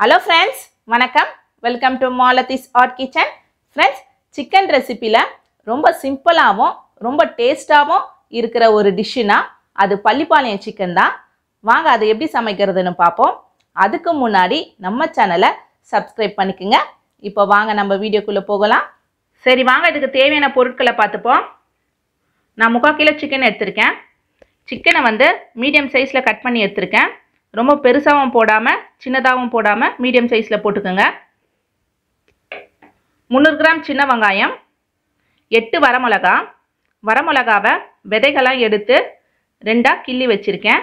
hello friends வணக்கம் welcome to Malathi's art kitchen friends chicken ரெசிப்பியில் ரொம்ப சிம்பிளாகவும் ரொம்ப டேஸ்ட்டாகவும் இருக்கிற ஒரு டிஷ்ஷுனா அது பள்ளிப்பாளையம் சிக்கன் தான் வாங்க அதை எப்படி சமைக்கிறதுன்னு பார்ப்போம் அதுக்கு முன்னாடி நம்ம சேனலை சப்ஸ்கிரைப் பண்ணிக்கோங்க இப்போ வாங்க நம்ம வீடியோக்குள்ளே போகலாம் சரி வாங்க இதுக்கு தேவையான பொருட்களை பார்த்துப்போம் நான் முக்கால் கிலோ சிக்கன் எடுத்திருக்கேன் சிக்கனை வந்து மீடியம் சைஸில் கட் பண்ணி எடுத்திருக்கேன் ரொம்ப பெருசாகவும் போடாமல் சின்னதாகவும் போடாமல் மீடியம் சைஸில் போட்டுக்கோங்க முந்நூறு கிராம் சின்ன வெங்காயம் எட்டு வரமிளகா வரமிளகாவை விதைகளாம் எடுத்து ரெண்டாக கிள்ளி வச்சுருக்கேன்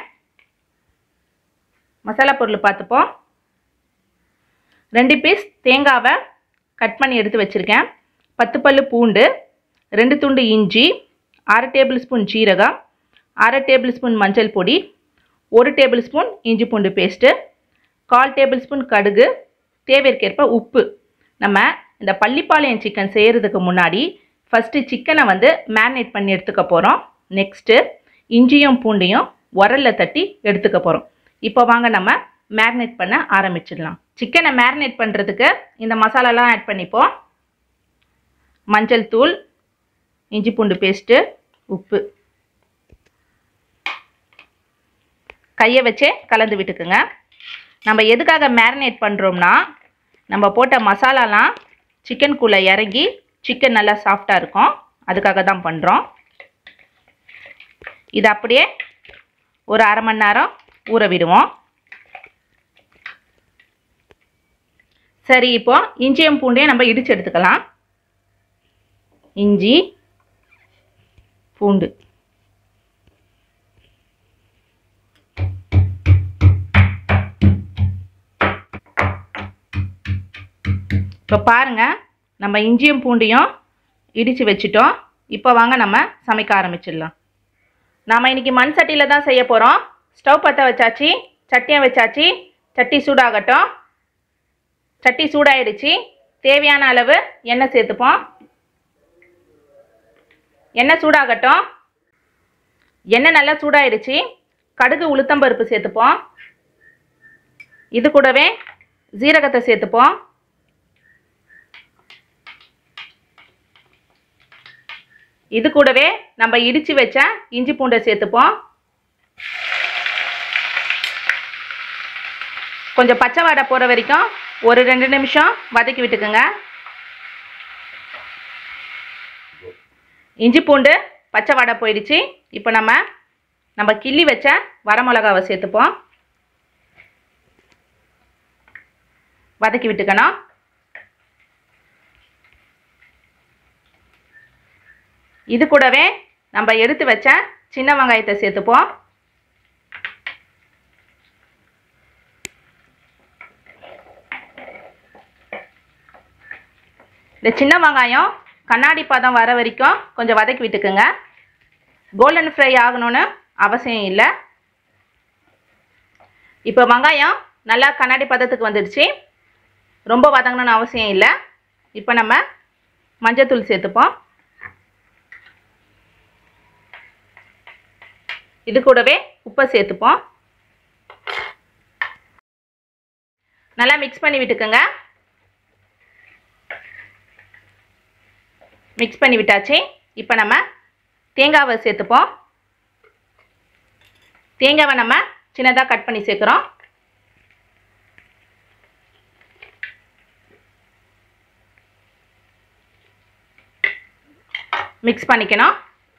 மசாலா பொருள் பார்த்துப்போம் ரெண்டு பீஸ் தேங்காவை கட் பண்ணி எடுத்து வச்சுருக்கேன் பத்து பல்லு பூண்டு ரெண்டு துண்டு இஞ்சி அரை டேபிள் ஸ்பூன் ஜீரகம் அரை டேபிள் ஸ்பூன் மஞ்சள் பொடி ஒரு டேபிள் ஸ்பூன் இஞ்சி பூண்டு பேஸ்ட்டு கால் டேபிள் ஸ்பூன் கடுகு தேவைக்கேற்ப உப்பு நம்ம இந்த பள்ளிப்பாளையம் சிக்கன் செய்கிறதுக்கு முன்னாடி ஃபஸ்ட்டு சிக்கனை வந்து மேரினேட் பண்ணி எடுத்துக்க போகிறோம் நெக்ஸ்ட்டு இஞ்சியும் பூண்டையும் உரலில் தட்டி எடுத்துக்க போகிறோம் இப்போ வாங்க நம்ம மேரினேட் பண்ண ஆரம்பிச்சிடலாம் சிக்கனை மேரினேட் பண்ணுறதுக்கு இந்த மசாலாலாம் ஆட் பண்ணிப்போம் மஞ்சள் தூள் இஞ்சி பூண்டு பேஸ்ட்டு உப்பு கையை வச்சே கலந்து விட்டுக்குங்க நம்ம எதுக்காக மேரினேட் பண்ணுறோம்னா நம்ம போட்ட மசாலாலாம் சிக்கனுக்குள்ளே இறங்கி சிக்கன் நல்லா சாஃப்டாக இருக்கும் அதுக்காக தான் பண்ணுறோம் இது அப்படியே ஒரு அரை மணி நேரம் ஊற விடுவோம் சரி இப்போ இஞ்சியும் பூண்டையும் நம்ம இடித்து எடுத்துக்கலாம் இஞ்சி பூண்டு இப்போ பாருங்கள் நம்ம இஞ்சியும் பூண்டையும் இடித்து வச்சுட்டோம் இப்போ வாங்க நம்ம சமைக்க ஆரம்பிச்சிடலாம் நாம் இன்றைக்கி மண் சட்டியில் தான் செய்ய போகிறோம் ஸ்டவ் பற்ற வச்சாச்சு சட்டியை வச்சாச்சு சட்டி சூடாகட்டும் சட்டி சூடாயிடுச்சு தேவையான அளவு எண்ணெய் சேர்த்துப்போம் எண்ணெய் சூடாகட்டும் எண்ணெய் நல்லா சூடாயிடுச்சு கடுகு உளுத்தம்பருப்பு சேர்த்துப்போம் இது கூடவே ஜீரகத்தை சேர்த்துப்போம் இது கூடவே நம்ம இடித்து வச்ச இஞ்சி பூண்டை சேர்த்துப்போம் கொஞ்சம் பச்சை வாடை போகிற வரைக்கும் ஒரு ரெண்டு நிமிஷம் வதக்கி விட்டுக்குங்க இஞ்சி பூண்டு பச்சை வாடை போயிடுச்சு இப்போ நம்ம நம்ம கிள்ளி வச்ச வரமிளகாவை சேர்த்துப்போம் வதக்கி விட்டுக்கணும் இது கூடவே நம்ம எடுத்து வச்ச சின்ன வெங்காயத்தை சேர்த்துப்போம் இந்த சின்ன வெங்காயம் கண்ணாடி பதம் வர வரைக்கும் கொஞ்சம் வதக்கி விட்டுக்குங்க கோல்டன் ஃப்ரை ஆகணும்னு அவசியம் இல்லை இப்போ வெங்காயம் நல்லா கண்ணாடி பதத்துக்கு வந்துடுச்சு ரொம்ப வதங்கணும்னு அவசியம் இல்லை இப்போ நம்ம மஞ்சத்தூள் சேர்த்துப்போம் இது கூடவே உப்பை சேர்த்துப்போம் நல்லா மிக்ஸ் பண்ணி விட்டுக்கோங்க மிக்ஸ் பண்ணி விட்டாச்சு இப்போ நம்ம தேங்காவை சேர்த்துப்போம் தேங்காவை நம்ம சின்னதாக கட் பண்ணி சேர்க்குறோம் மிக்ஸ் பண்ணிக்கணும்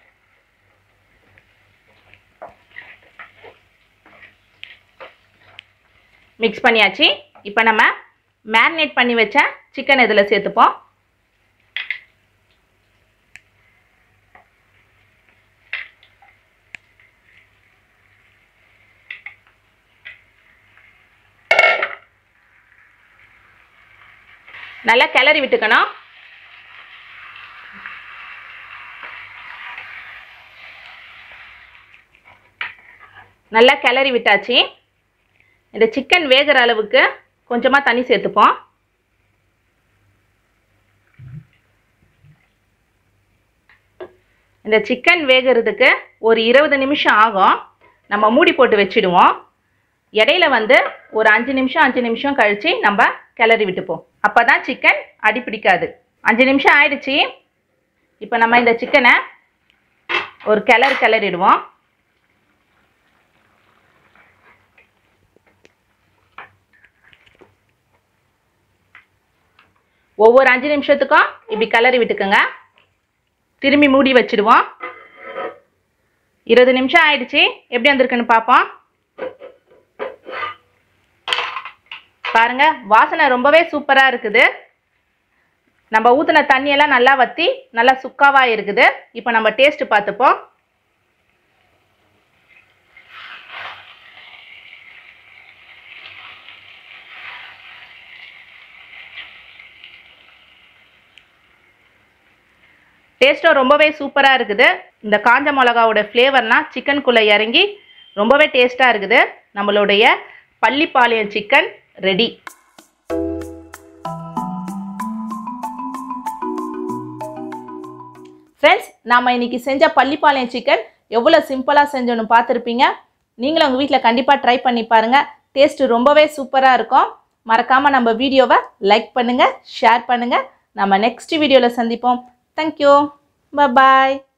மிக்ஸ் பண்ணியாச்சு இப்போ நம்ம மேரினேட் பண்ணி வச்ச சிக்கன் இதில் சேர்த்துப்போம் நல்லா கிளறி விட்டுக்கணும் நல்லா கிளறி விட்டாச்சு இந்த சிக்கன் வேகிற அளவுக்கு கொஞ்சமாக தண்ணி சேர்த்துப்போம் இந்த சிக்கன் வேகிறதுக்கு ஒரு இருபது நிமிஷம் ஆகும் நம்ம மூடி போட்டு வச்சிடுவோம் இடையில வந்து ஒரு அஞ்சு நிமிஷம் அஞ்சு நிமிஷம் கழித்து நம்ம கிளறி விட்டுப்போம் அப்போ தான் சிக்கன் அடி பிடிக்காது அஞ்சு நிமிஷம் ஆயிடுச்சு இப்போ நம்ம இந்த சிக்கனை ஒரு கிளறு கிளறிடுவோம் ஒவ்வொரு அஞ்சு நிமிஷத்துக்கும் இப்படி கிளறி விட்டுக்கோங்க திரும்பி மூடி வச்சிடுவோம் இருபது நிமிஷம் ஆயிடுச்சு எப்படி வந்திருக்குன்னு பார்ப்போம் பாருங்க வாசனை ரொம்பவே சூப்பராக இருக்குது நம்ம ஊற்றின தண்ணியெல்லாம் நல்லா வற்றி நல்லா சுக்காவாக இருக்குது இப்போ நம்ம டேஸ்ட் பார்த்துப்போம் டேஸ்ட்டும் ரொம்பவே சூப்பராக இருக்குது இந்த காஞ்ச மிளகாவோட ஃப்ளேவர்னால் சிக்கனுக்குள்ளே இறங்கி ரொம்பவே டேஸ்ட்டாக இருக்குது நம்மளுடைய பள்ளிப்பாளையம் சிக்கன் ரெடி ஃப்ரெண்ட்ஸ் நாம் இன்னைக்கு செஞ்ச பள்ளிப்பாளையம் சிக்கன் எவ்வளோ சிம்பிளாக செஞ்சோன்னு பார்த்துருப்பீங்க நீங்களும் உங்கள் வீட்டில் கண்டிப்பாக ட்ரை பண்ணி பாருங்கள் டேஸ்ட்டு ரொம்பவே சூப்பராக இருக்கும் மறக்காமல் நம்ம வீடியோவை லைக் பண்ணுங்கள் ஷேர் பண்ணுங்கள் நம்ம நெக்ஸ்ட் வீடியோவில் சந்திப்போம் தேங்க்யூ பாய்